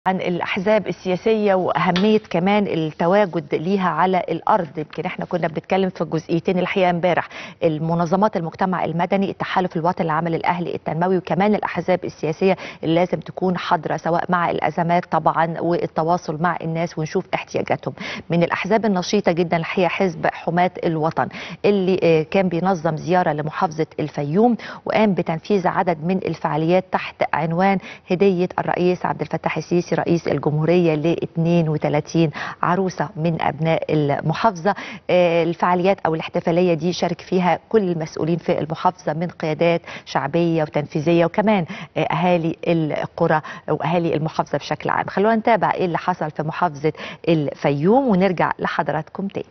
عن الأحزاب السياسية وأهمية كمان التواجد ليها على الأرض يمكن احنا كنا بنتكلم في الجزئيتين الحقيقة امبارح المنظمات المجتمع المدني التحالف الوطني العمل الأهلي التنموي وكمان الأحزاب السياسية اللي لازم تكون حاضرة سواء مع الأزمات طبعا والتواصل مع الناس ونشوف احتياجاتهم من الأحزاب النشيطة جدا الحقيقة حزب حماة الوطن اللي آه، كان بينظم زيارة لمحافظة الفيوم وقام بتنفيذ عدد من الفعاليات تحت عنوان هدية الرئيس عبد الفتاح السيسي رئيس الجمهورية ل 32 عروسة من أبناء المحافظة آه، الفعاليات أو الاحتفالية دي شارك فيها كل المسؤولين في المحافظة من قيادات شعبية وتنفيذية وكمان آه، أهالي القرى وأهالي المحافظة بشكل عام خلونا نتابع إيه اللي حصل في محافظة الفيوم ونرجع لحضراتكم تاني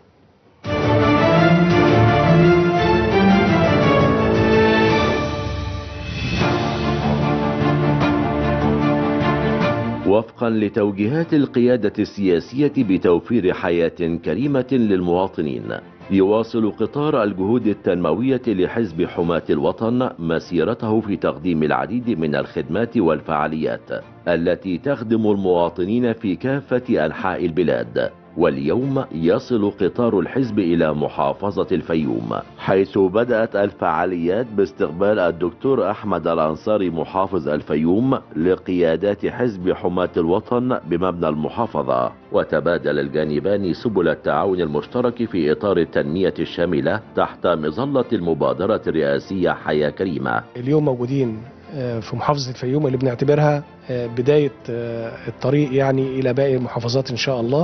وفقا لتوجيهات القيادة السياسية بتوفير حياة كريمة للمواطنين يواصل قطار الجهود التنموية لحزب حماة الوطن مسيرته في تقديم العديد من الخدمات والفعاليات التي تخدم المواطنين في كافة أنحاء البلاد واليوم يصل قطار الحزب إلى محافظة الفيوم حيث بدأت الفعاليات باستقبال الدكتور أحمد الأنصاري محافظ الفيوم لقيادات حزب حماة الوطن بمبنى المحافظة وتبادل الجانبان سبل التعاون المشترك في إطار التنمية الشاملة تحت مظلة المبادرة الرئاسية حياة كريمة اليوم موجودين آه، في محافظة الفيوم اللي بنعتبرها آه، بداية آه، الطريق يعني إلى باقي المحافظات إن شاء الله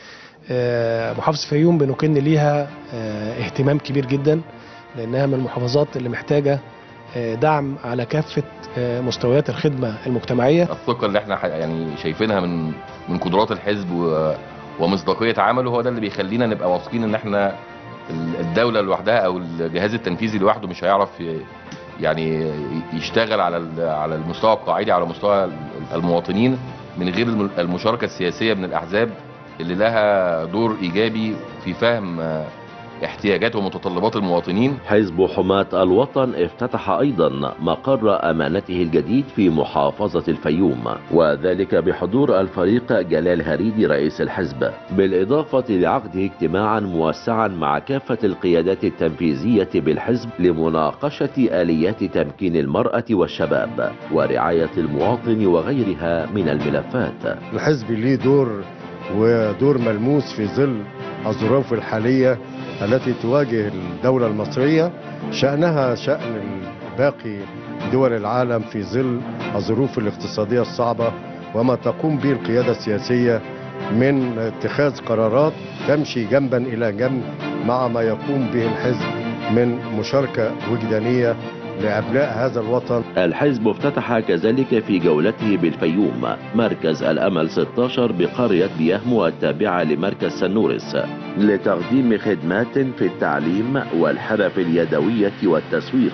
آه، محافظة الفيوم بنكن ليها آه، اهتمام كبير جدا لأنها من المحافظات اللي محتاجة آه، دعم على كافة آه، مستويات الخدمة المجتمعية الثقه اللي احنا ح- يعني شايفينها من من قدرات الحزب و- ومصداقيه عمله هو ده اللي بيخلينا نبقى واثقين ان احنا ال- الدوله لوحدها او الجهاز التنفيذي لوحده مش هيعرف ي- يعني يشتغل على ال- على المستوى القاعدي على مستوى ال- المواطنين من غير الم- المشاركه السياسيه من الاحزاب اللي لها دور ايجابي في فهم آه، احتياجات ومتطلبات المواطنين حزب حماة الوطن افتتح أيضا مقر أمانته الجديد في محافظة الفيوم وذلك بحضور الفريق جلال هريدي رئيس الحزب بالإضافة لعقده اجتماعا موسعا مع كافة القيادات التنفيذية بالحزب لمناقشة آليات تمكين المرأة والشباب ورعاية المواطن وغيرها من الملفات الحزب ليه دور ودور ملموس في ظل الظروف الحالية التي تواجه الدولة المصرية شأنها شأن باقي دول العالم في ظل الظروف الاقتصادية الصعبة وما تقوم به القيادة السياسية من اتخاذ قرارات تمشي جنبا إلى جنب مع ما يقوم به الحزب من مشاركة وجدانية لأبناء هذا الوطن الحزب افتتح كذلك في جولته بالفيوم مركز الأمل 16 بقرية بيهمو التابعة لمركز سنورس لتقديم خدمات في التعليم والحرف اليدوية والتسويق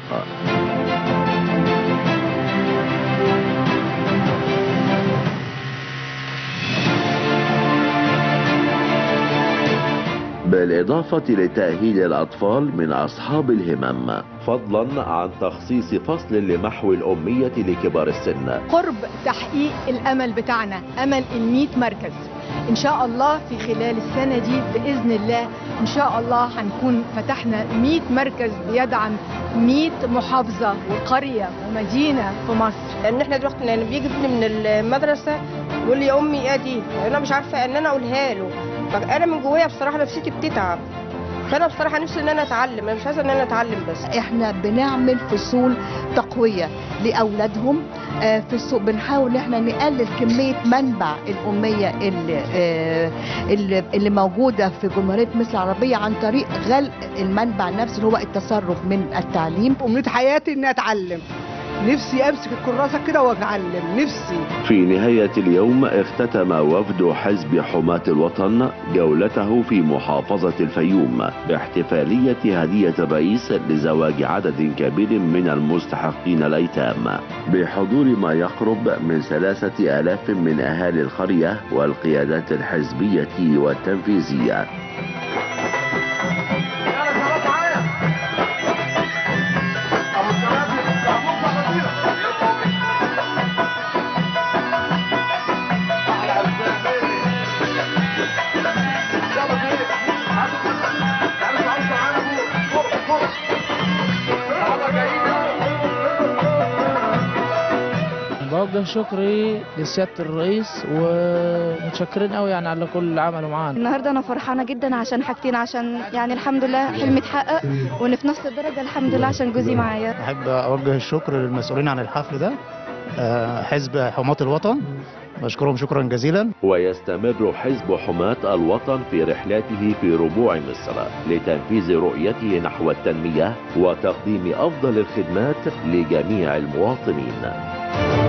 بالإضافة لتأهيل الأطفال من أصحاب الهمم فضلا عن تخصيص فصل لمحو الأمية لكبار السن قرب تحقيق الامل بتاعنا امل ال مركز ان شاء الله في خلال السنه دي باذن الله ان شاء الله هنكون فتحنا 100 مركز بيدعم 100 محافظه وقريه ومدينه في مصر لان احنا دلوقتي لما بيجي ابني من المدرسه يقول لي يا امي ايه دي انا مش عارفه ان انا اقولها له فانا من جوايا بصراحه نفسيتي بتتعب فانا بصراحه نفسي ان انا اتعلم انا مش عايزه ان انا اتعلم بس احنا بنعمل فصول تقويه لاولادهم آه، في السوق بنحاول ان احنا نقلل كميه منبع الاميه اللي, آه، اللي اللي موجوده في جمهوريه مصر العربيه عن طريق غلق المنبع نفسه اللي هو التصرف من التعليم أمنية حياتي إني أتعلم نفسي أمسك الكراسة كده وأتعلم نفسي في نهاية اليوم اختتم وفد حزب حماة الوطن جولته في محافظة الفيوم باحتفالية هدية الرئيس لزواج عدد كبير من المستحقين الأيتام بحضور ما يقرب من ثلاثة آلاف من أهالي القرية والقيادات الحزبية والتنفيذية اوجه شكري لسياده الرئيس ومتشكرين قوي يعني على كل اللي عملوا معانا النهارده انا فرحانه جدا عشان حاجتين عشان يعني الحمد لله حلمي اتحقق وان في نفس الدرجه الحمد لله عشان جوزي معايا احب اوجه الشكر للمسؤولين عن الحفل ده آه، حزب حماة الوطن بشكرهم شكرا جزيلا ويستمر حزب حماة الوطن في رحلته في ربوع مصر لتنفيذ رؤيته نحو التنمية وتقديم أفضل الخدمات لجميع المواطنين